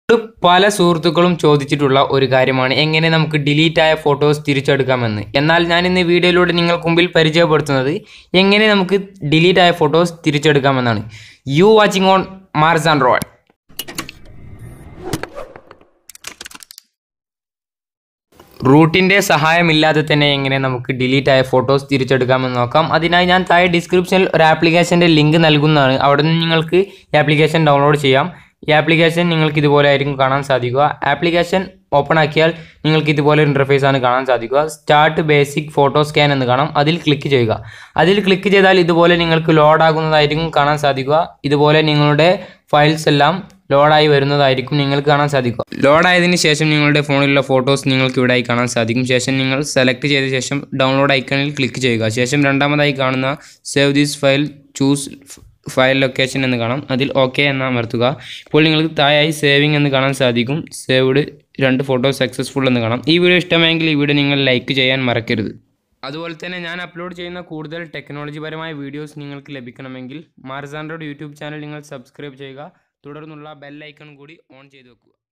പല സുഹൃത്തുക്കളും ചോദിച്ചിട്ടുള്ള ഒരു കാര്യമാണ് എങ്ങനെ നമുക്ക് ഡിലീറ്റ് ആയ ഫോട്ടോസ് തിരിച്ചെടുക്കാമെന്ന് എന്നാൽ ഞാൻ ഇന്ന് വീഡിയോയിലൂടെ നിങ്ങൾക്ക് മുമ്പിൽ പരിചയപ്പെടുത്തുന്നത് എങ്ങനെ നമുക്ക് ഡിലീറ്റ് ആയ ഫോട്ടോസ് തിരിച്ചെടുക്കാമെന്നാണ് you watching on Mars and road റൂട്ടിൻ്റെ സഹായമില്ലാതെ തന്നെ എങ്ങനെ നമുക്ക് ഡിലീറ്റ് ആയ ഫോട്ടോസ് തിരിച്ചെടുക്കാമെന്ന് നോക്കാം അതിനായി ഞാൻ താഴെ ഡിസ്ക്രിപ്ഷനിൽ ഒരു ആപ്ലിക്കേഷൻ്റെ ലിങ്ക് നൽകുന്നതാണ് അവിടെ നിന്ന് നിങ്ങൾക്ക് ഈ ആപ്ലിക്കേഷൻ ഡൗൺലോഡ് ചെയ്യാം ഈ ആപ്ലിക്കേഷൻ നിങ്ങൾക്ക് ഇതുപോലെ ആയിരിക്കും കാണാൻ സാധിക്കുക ആപ്ലിക്കേഷൻ ഓപ്പൺ ആക്കിയാൽ നിങ്ങൾക്ക് ഇതുപോലെ ഒരു ഇൻ്റർഫേസ് ആണ് കാണാൻ സാധിക്കുക സ്റ്റാർട്ട് ബേസിക് ഫോട്ടോ സ്കാൻ എന്ന് കാണാം അതിൽ ക്ലിക്ക് ചെയ്യുക അതിൽ ക്ലിക്ക് ചെയ്താൽ ഇതുപോലെ നിങ്ങൾക്ക് ലോഡ് ആകുന്നതായിരിക്കും കാണാൻ സാധിക്കുക ഇതുപോലെ നിങ്ങളുടെ ഫയൽസ് എല്ലാം ലോഡായി വരുന്നതായിരിക്കും നിങ്ങൾക്ക് കാണാൻ സാധിക്കുക ലോഡായതിനു ശേഷം നിങ്ങളുടെ ഫോണിലുള്ള ഫോട്ടോസ് നിങ്ങൾക്ക് ഇവിടെയായി കാണാൻ സാധിക്കും ശേഷം നിങ്ങൾ സെലക്ട് ചെയ്ത ശേഷം ഡൗൺലോഡ് ഐക്കണിൽ ക്ലിക്ക് ചെയ്യുക ശേഷം രണ്ടാമതായി കാണുന്ന save this file choose file location എന്ന് കാണാം അതിൽ ഓക്കെ എന്ന് അമർത്തുക ഇപ്പോൾ നിങ്ങൾക്ക് താഴെയായി സേവിംഗ് എന്ന് കാണാൻ സാധിക്കും സേവ്ഡ് രണ്ട് ഫോട്ടോ സക്സസ്ഫുൾ എന്ന് കാണാം ഈ വീഡിയോ ഇഷ്ടമെങ്കിൽ ഈ വീഡിയോ നിങ്ങൾ ലൈക്ക് ചെയ്യാൻ മറക്കരുത് അതുപോലെ തന്നെ ഞാൻ അപ്ലോഡ് ചെയ്യുന്ന കൂടുതൽ ടെക്നോളജിപരമായ വീഡിയോസ് നിങ്ങൾക്ക് ലഭിക്കണമെങ്കിൽ മാർസാൻഡ്രോഡ് യൂട്യൂബ് ചാനൽ നിങ്ങൾ സബ്സ്ക്രൈബ് ചെയ്യുക തുടർന്നുള്ള ബെൽ ഐക്കൺ കൂടി ഓൺ ചെയ്ത് വെക്കുക